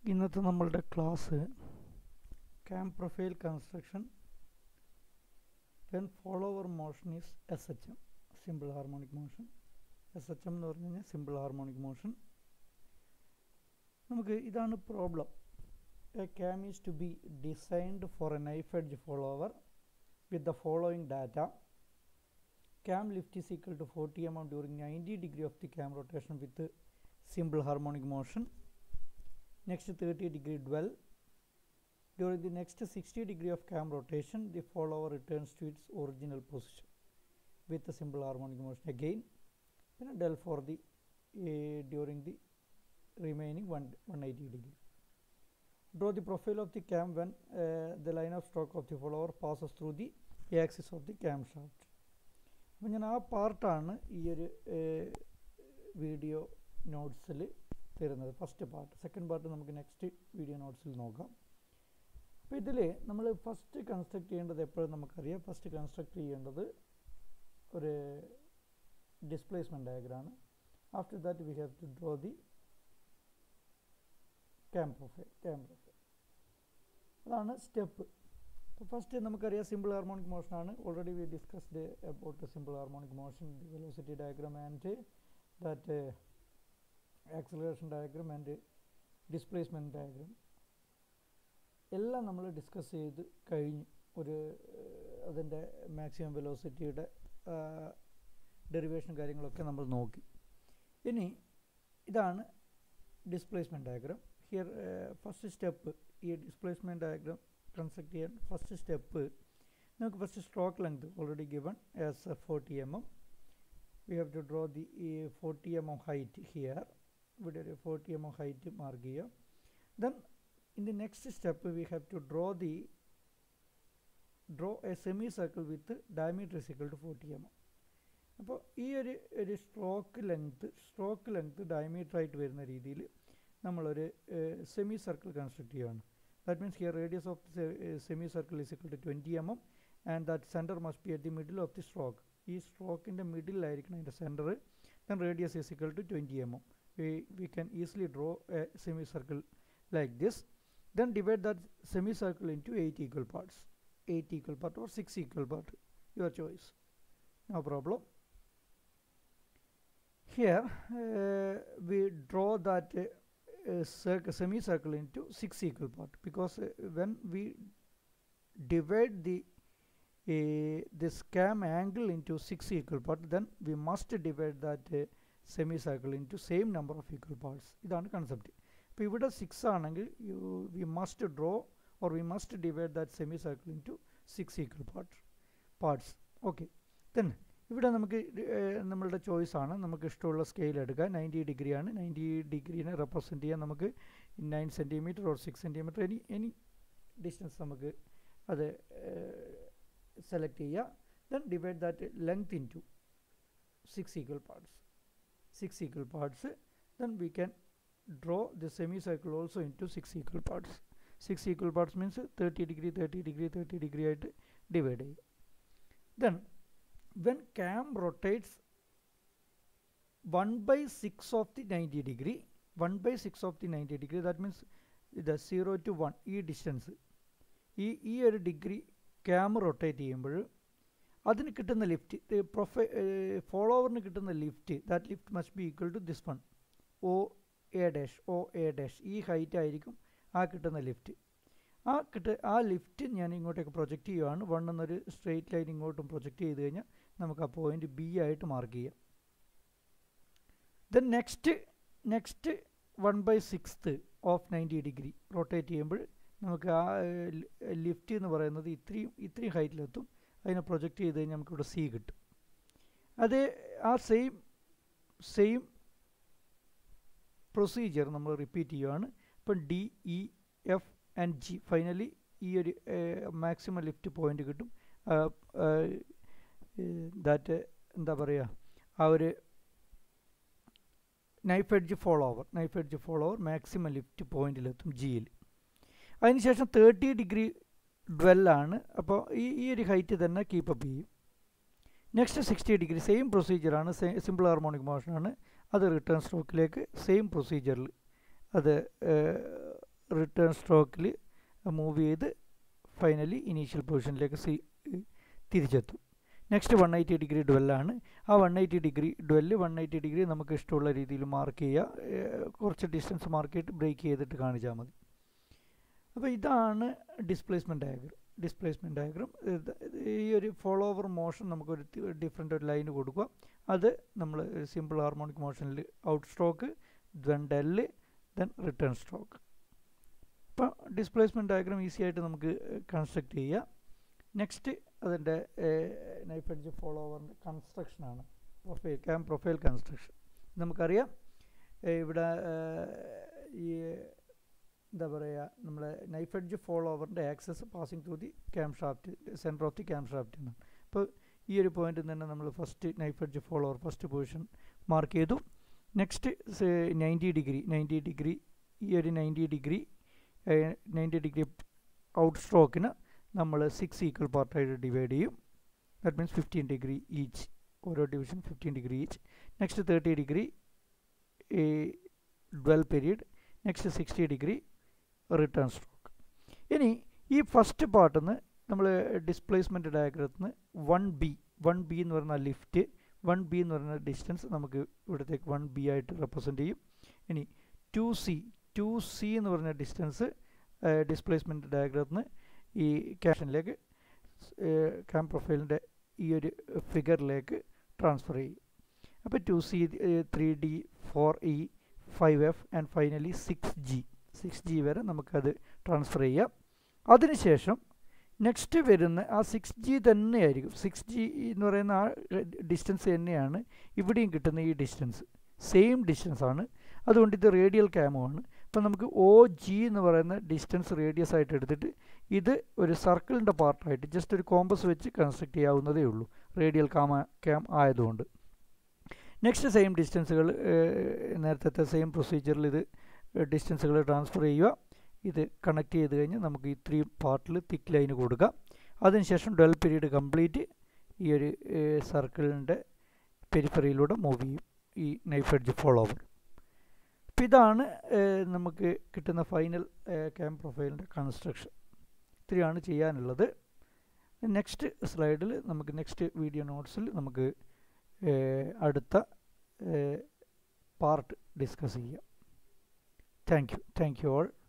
ഇന്നത്തെ നമ്മളുടെ class cam profile construction when follower motion is S H M simple harmonic motion S H M എന്ന് പറഞ്ഞു കഴിഞ്ഞാൽ simple harmonic motion നമുക്ക് ഇതാണ് problem a cam is to be designed for a knife edge follower with the following data cam lift is equal to 40 mm during 90 degree of the cam rotation with simple harmonic motion next 30 degree dwell during the next 60 degree of cam rotation the follower returns to its original position with a simple harmonic motion again then del for the uh, during the remaining one, 180 degree draw the profile of the cam when uh, the line of stroke of the follower passes through the axis of the cam shaft അപ്പോൾ ഞാൻ ആ പാർട്ടാണ് ഈ ഒരു video നോട്ട്സിൽ തരുന്നത് first part second part നമുക്ക് next video നോട്ട്സിൽ നോക്കാം അപ്പോൾ ഇതിൽ നമ്മൾ ഫസ്റ്റ് കൺസ്ട്രക്ട് ചെയ്യേണ്ടത് എപ്പോഴും നമുക്കറിയാം ഫസ്റ്റ് കൺസ്ട്രക്ട് ചെയ്യേണ്ടത് ഒരു ഡിസ്പ്ലേസ്മെൻറ്റ് ഡയഗ്രാണ് after that we have to draw the cam profile cam profile അതാണ് സ്റ്റെപ്പ് അപ്പോൾ ഫസ്റ്റ് നമുക്കറിയാം സിമ്പിൾ ഹാർമോണിക് മോഷൻ ആണ് already we discussed about simple harmonic motion the velocity diagram and that acceleration diagram and displacement diagram എല്ലാം നമ്മൾ discuss ചെയ്ത് കഴിഞ്ഞു ഒരു അതിൻ്റെ മാക്സിമം വെലോസിറ്റിയുടെ ഡെറിവേഷൻ കാര്യങ്ങളൊക്കെ നമ്മൾ നോക്കി ഇനി ഇതാണ് displacement diagram here first step ഈ ഡിസ്പ്ലേസ്മെൻറ്റ് ഡയഗ്രാം കൺസ്ട്രക്ട് ചെയ്യാൻ ഫസ്റ്റ് സ്റ്റെപ്പ് നമുക്ക് first stroke length already given as forty M M we have to draw the forty M M height here ഇവിടെ ഒരു forty M M height mark ചെയ്യുക then in the next step we have to draw the draw a semi circle with diameter is equal to forty M M അപ്പോൾ ഈ ഒരു ഒരു stroke length stroke length diameter ആയിട്ട് വരുന്ന രീതിയിൽ നമ്മളൊരു semi circle construct ചെയ്യുകയാണ് that means here radius of the uh, semicircle is equal to 20 mm and that center must be at the middle of the stroke ഈ സ്ട്രോക്കിൻ്റെ മിഡിലായിരിക്കണം അതിൻ്റെ centre then radius is equal to twenty M M we we can easily draw a semi circle like this then divide that semi circle into eight equal parts eight equal part or six equal part your choice no problem here we draw that uh, semicircle into six equal part because uh, when we divide the uh, this cam angle into six equal part then we must divide that uh, semicircle into same number of equal parts ഇതാണ് concept ഇപ്പോൾ ഇവിടെ six ആണെങ്കിൽ you we must draw or we must divide that semi circle into six equal part parts okay then ഇവിടെ നമുക്ക് നമ്മളുടെ choice ആണ് നമുക്ക് ഇഷ്ടമുള്ള സ്കെയിൽ എടുക്കാം നയൻറ്റി ഡിഗ്രിയാണ് നയൻറ്റി ഡിഗ്രീനെ റെപ്രസെൻറ്റ് ചെയ്യാൻ നമുക്ക് nine centimetre or six centimetre any any distance നമുക്ക് അത് സെലക്ട് ചെയ്യുക then divide that length into six equal parts six equal parts then we can draw the semi circle also into six equal parts six equal parts means thirty degree thirty degree thirty degree ആയിട്ട് divide ചെയ്യുക then when cam rotates 1 by 6 of the 90 degree 1 by 6 of the 90 degree that means the 0 to 1 ഈ distance ഈ ഈ ഒരു degree cam rotate ചെയ്യുമ്പോൾ അതിന് കിട്ടുന്ന lift പ്രൊഫൈ ഫോളോവറിന് കിട്ടുന്ന lift that lift must be equal to this one O A dash O A dash ഈ ഹൈറ്റ് ആയിരിക്കും ആ കിട്ടുന്ന ലിഫ്റ്റ് ആ കിട്ട ആ ലിഫ്റ്റ് ഞാൻ ഇങ്ങോട്ടേക്ക് പ്രൊജക്റ്റ് ചെയ്യുകയാണ് വൺ എന്നൊരു സ്ട്രെയിറ്റ് ലൈൻ ഇങ്ങോട്ടും പ്രൊജക്റ്റ് ചെയ്ത് കഴിഞ്ഞാൽ നമുക്ക് ആ പോയിന്റ് ബി ആയിട്ട് മാർക്ക് ചെയ്യാം then next next one by sixth of ninety degree rotate ചെയ്യുമ്പോൾ നമുക്ക് ആ ലിഫ്റ്റ് എന്ന് പറയുന്നത് ഇത്രയും ഇത്രയും ഹൈറ്റിലെത്തും അതിനെ പ്രൊജക്റ്റ് ചെയ്ത് കഴിഞ്ഞാൽ നമുക്കിവിടെ സി കിട്ടും അത് ആ സെയിം സെയിം പ്രൊസീജിയർ നമ്മൾ റിപ്പീറ്റ് ചെയ്യുകയാണ് ഇപ്പം D E F and G finally ഈ ഒരു മാക്സിമം ലിഫ്റ്റ് പോയിന്റ് കിട്ടും ദാറ്റ് എന്താ പറയുക ആ ഒരു knife edge follower knife edge follower maximum lift പോയിന്റിലെത്തും ജിയിൽ അതിനുശേഷം തേർട്ടി ഡിഗ്രി ഡ്വെല്ലാണ് അപ്പോൾ ഈ ഈ ഒരു ഹൈറ്റ് തന്നെ കീപ്പപ്പ് ചെയ്യും നെക്സ്റ്റ് സിക്സ്റ്റി ഡിഗ്രി സെയിം പ്രൊസീജിയറാണ് സിമ്പിൾ ഹാർമോണിക് മോഷനാണ് അത് റിട്ടേൺ സ്ട്രോക്കിലേക്ക് സെയിം പ്രൊസീജിയറിൽ അത് റിട്ടേൺ സ്ട്രോക്കിൽ മൂവ് ചെയ്ത് ഫൈനലി ഇനീഷ്യൽ പൊസിഷനിലേക്ക് സി തിരിച്ചെത്തും നെക്സ്റ്റ് വൺ എയ്റ്റി ഡിഗ്രി ഡ്വെല്ലാണ് ആ one eighty degree dwell one eighty degree നമുക്ക് ഇഷ്ടമുള്ള രീതിയിൽ മാർക്ക് ചെയ്യുക കുറച്ച് ഡിസ്റ്റൻസ് മാർക്ക് ചെയ്തിട്ട് ബ്രേക്ക് ചെയ്തിട്ട് കാണിച്ചാൽ മതി അപ്പോൾ ഇതാണ് ഡിസ്പ്ലേസ്മെൻറ്റ് ഡയഗ്രം ഡിസ്പ്ലേസ്മെൻറ്റ് ഡയഗ്രം ഈ ഒരു ഫോളോ ഓവർ മോഷൻ നമുക്കൊരു ഡിഫറെൻ്റ് ഒരു ലൈൻ കൊടുക്കുക അത് നമ്മൾ സിമ്പിൾ ഹാർമോണിക് മോഷനിൽ out stroke then dwell then return stroke അപ്പോൾ ഡിസ്പ്ലേസ്മെൻറ്റ് ഡയഗ്രം ഈസി ആയിട്ട് നമുക്ക് കൺസ്ട്രക്ട് ചെയ്യാം നെക്സ്റ്റ് അതിൻ്റെ നൈഫ് എഡ്ജ് ഫോളോ ഓവറിൻ്റെ കൺസ്ട്രക്ഷനാണ് പ്രൊഫൈൽ ക്യാം പ്രൊഫൈൽ കൺസ്ട്രക്ഷൻ നമുക്കറിയാം ഇവിടെ ഈ എന്താ പറയുക നമ്മൾ നൈഫ് എഡ്ജ് ഫോളോ ഓവറിൻ്റെ axis passing through the cam shaft centre of the cam shaft എന്നാണ് അപ്പോൾ ഈ ഒരു പോയിന്റിൽ തന്നെ നമ്മൾ first knife edge follower first position mark ചെയ്തു next ninety degree ninety degree ഈ ഒരു ninety degree ninety degree out സ്ട്രോക്കിന് നമ്മൾ സിക്സ് ഈക്വൽ പാർട്ടായിട്ട് ഡിവൈഡ് ചെയ്യും that means fifteen degree each ഓരോ division fifteen degree each next thirty degree twelve period next sixty degree return stroke ഇനി ഈ first പാർട്ടിൽ നിന്ന് നമ്മൾ ഡിസ്പ്ലേസ്മെൻറ്റ് ഡയഗ്രത്തിൽ നിന്ന് വൺ ബി വൺ ബി എന്ന് പറയുന്ന ലിഫ്റ്റ് വൺ ബി എന്ന് പറയുന്ന ഡിസ്റ്റൻസ് നമുക്ക് ഇവിടത്തേക്ക് വൺ ബി ആയിട്ട് റെപ്രസെൻറ്റ് ചെയ്യും ഇനി ടു സി ടു സി എന്ന് പറഞ്ഞ ഡിസ്റ്റൻസ് ഡിസ്പ്ലേസ്മെൻറ്റ് ഡയഗ്രത്തിൽ നിന്ന് ഈ ക്യാഷനിലേക്ക് ക്യാം പ്രൊഫൈലിൻ്റെ ഈ ഒരു ഫിഗറിലേക്ക് ട്രാൻസ്ഫർ ചെയ്യും അപ്പോൾ two C three D four E five F and finally six G six G വരെ നമുക്കത് ട്രാൻസ്ഫർ ചെയ്യാം അതിനുശേഷം നെക്സ്റ്റ് വരുന്ന ആ സിക്സ് ജി തന്നെയായിരിക്കും സിക്സ് ജി എന്ന് പറയുന്ന ആ ഡിസ്റ്റൻസ് തന്നെയാണ് ഇവിടെയും കിട്ടുന്ന ഈ ഡിസ്റ്റൻസ് സെയിം ഡിസ്റ്റൻസ് ആണ് അതുകൊണ്ട് ഇത് റേഡിയൽ ക്യാമുമാണ് അപ്പം നമുക്ക് ഒ ജി എന്ന് പറയുന്ന ഡിസ്റ്റൻസ് റേഡിയസ് ആയിട്ട് എടുത്തിട്ട് ഇത് ഒരു സർക്കിളിൻ്റെ പാർട്ടായിട്ട് ജസ്റ്റ് ഒരു കോമ്പസ് വെച്ച് കൺസ്ട്രക്ട് ചെയ്യാവുന്നതേ ഉള്ളൂ റേഡിയൽ കാമ ക്യാം ആയതുകൊണ്ട് നെക്സ്റ്റ് സെയിം ഡിസ്റ്റൻസുകൾ നേരത്തെ സെയിം പ്രൊസീജിയറിൽ ഇത് ഡിസ്റ്റൻസുകൾ ട്രാൻസ്ഫർ ചെയ്യുക ഇത് കണക്ട് ചെയ്ത് കഴിഞ്ഞ് നമുക്ക് ഇത്രയും പാർട്ടിൽ തിക്ക് ലൈന് കൊടുക്കാം അതിനുശേഷം ട്വൽവ് പീരീഡ് കംപ്ലീറ്റ് ഈ ഒരു സർക്കിളിൻ്റെ പെരിഫറിയിലൂടെ മൂവ് ചെയ്യും ഈ നൈഫ് എഡ്ജ് ഫോളോ ഓവർ അപ്പോൾ ഇതാണ് നമുക്ക് കിട്ടുന്ന ഫൈനൽ ക്യാം പ്രൊഫൈലിൻ്റെ കൺസ്ട്രക്ഷൻ ഇത്രയാണ് ചെയ്യാനുള്ളത് നെക്സ്റ്റ് സ്ലൈഡിൽ നമുക്ക് നെക്സ്റ്റ് വീഡിയോ നോട്ട്സിൽ നമുക്ക് അടുത്ത പാർട്ട് ഡിസ്കസ് ചെയ്യാം thank you thank you all